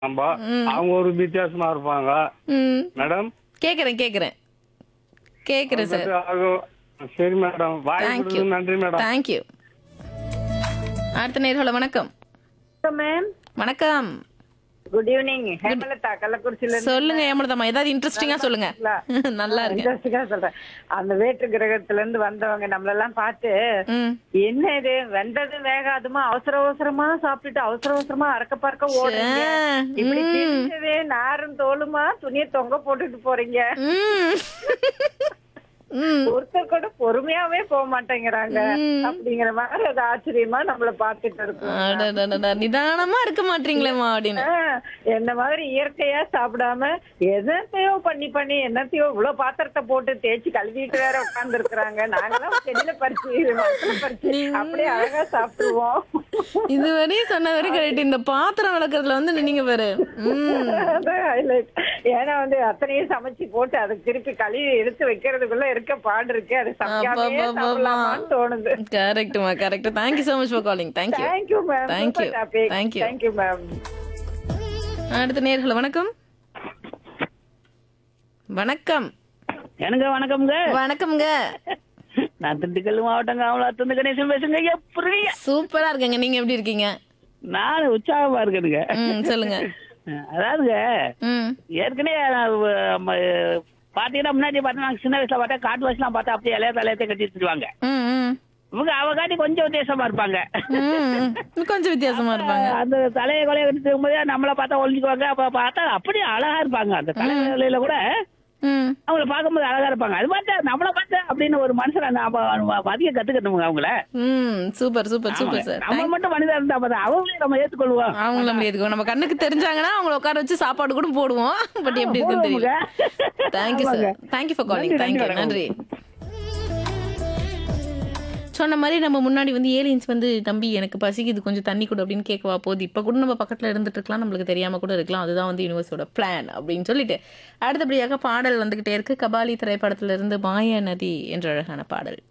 நம்ம அவங்க ஒரு வித்தியாசமா இருப்பாங்க ம் மேடம் கேட்குறேன் கேட்குறேன் கேட்குறேன் சார் அது- சரி மேடம் வாய்ப்பு தேங்க்யூ கொடுத்ததுக்கு நன்றி மேடம் தேங்க்யூ அடுத்த நேர்களை வணக்கம் மேம் வணக்கம் குட் ஈவினிங் ஹேமலதா கள்ளக்குறிச்சியில இருந்து சொல்லுங்க ஏமலதாமா ஏதாவது இன்ட்ரெஸ்டிங்கா சொல்லுங்க நல்லா இருக்கு இன்ட்ரெஸ்டிங்கா சொல்றேன் அந்த வேற்று கிரகத்துல இருந்து வந்தவங்க நம்மளெல்லாம் பார்த்து ம் என்ன இது வெந்தது வேகாதுமா அவசர அவசரமா சாப்பிட்டுட்டு அவசர அவசரமா அறக்க பறக்க ஓடுறீங்க ஆ, இப்படி தெரிஞ்சதே நாரும் தோலுமா துணியை தொங்க போட்டுட்டு போறீங்க ம் ம் ஒருத்தர் கூட பொறுமையாவே போக மாட்டேங்கிறாங்க அப்படிங்கிற மாதிரி அது ஆச்சரியமா நம்மள பாத்துட்டு இருக்கோம் அடடடடா, நிதானமா இருக்க மாட்டீங்களேம்மா அப்படின்னு ஆ, என்ன மாதிரி இயற்கையா சாப்பிடாம என்னத்தையோ பண்ணி பண்ணி என்னத்தையோ இவ்வளவு பாத்திரத்தை போட்டு தேய்ச்சி கழுவிட்டு வேற உட்கார்ந்து இருக்கிறாங்க நாங்கெல்லாம் செடியில பறிச்சு மரத்துல பறிச்சு அப்படியே அழகா சாப்பிடுவோம் இதுவரையும் சொன்ன வரைக்கும் கரெக்ட் இந்த பாத்திரம் விளக்குறதுல வந்து நீங்க பாரு ம் அதான் highlight. ஏன்னா வந்து அத்தனையும் சமைச்சு போட்டு அதுக்கு திருப்பி கழுவி எடுத்து வைக்கிறதுக்குள்ள இருக்க பாடு இருக்கு அது சமைக்காமே அப்பப்பப்பப்பா. சாப்பிடலாமான்னு தோணுது கரெக்ட்மா correct thank you so much for calling thank you thank you ma'am Thank you. Thank you. Thank you ma'am அடுத்த நேர்களை வணக்கம் வணக்கம் எனக்கு வணக்கம்ங்க வணக்கம்ங்க நான் திண்டுக்கல் மாவட்டம் காமலாத்திருந்து கணேசன் பேசுங்க எப்படி சூப்பரா இருக்கேங்க நீங்க எப்படி இருக்கீங்க நான் உற்சாகமா இருக்கேனுங்க ம் சொல்லுங்க அதாவதுங்க ம் ஏற்கனவே நான் வ- ம, பாத்தீங்கன்னா முன்னாடி பார்த்தா நாங்க சின்ன வயசுல பார்த்தா காட்டு வயசுலாம் பார்த்தா அப்படியே இலைய தலையத்தை கட்டி வச்சிருவாங்க ம் ம் இவங்க அவ காட்டி கொஞ்சம் வித்தியாசமா இருப்பாங்க ம், ம். கொஞ்சம் வித்தியாசமா இருப்பாங்க அந்த தலையை கொலையை கட்டி இருக்கும்போதே நம்மள பார்த்தா ஒழிஞ்சுக்குவாங்க அப்ப பார்த்தா அப்படியே அழகா இருப்பாங்க அந்த தலையில கூட ம் அவங்கள பார்க்கும்போது அழகா இருப்பாங்க அது பார்த்தா நம்மள பார்த்தா அப்படின்னு ஒரு மனுஷனை நாம அதிகம் கத்துக்கணுங்க அவங்கள ம் சூப்பர் சூப்பர் சூப்பர் சார் நம்ம மட்டும் மனிதா இருந்தா பார்த்தா அவங்களே நம்ம ஏத்துக்கொள்வோம் அவங்கள நம்ம எதுக்கும் நம்ம கண்ணுக்கு தெரிஞ்சாங்கன்னா அவங்கள உட்கார வச்சு சாப்பாடு கூட போடுவோம் பட் எப்படி இருக்குன்னு தெரியல thank you sir thank you for calling thank you நன்றி சொன்ன மாதிரி நம்ம முன்னாடி வந்து ஏலியன்ஸ் வந்து தம்பி எனக்கு பசிக்குது கொஞ்சம் தண்ணி கொடு அப்படின்னு கேட்கவா போகுது இப்போ கூட நம்ம பக்கத்தில் இருந்துட்டு இருக்கலாம் நம்மளுக்கு தெரியாம கூட இருக்கலாம் அதுதான் வந்து யூனிவர்ஸோட பிளான் அப்படின்னு சொல்லிட்டு அடுத்தபடியாக பாடல் வந்துகிட்டே இருக்கு கபாலி திரைப்படத்துல இருந்து மாய நதி என்ற அழகான பாடல்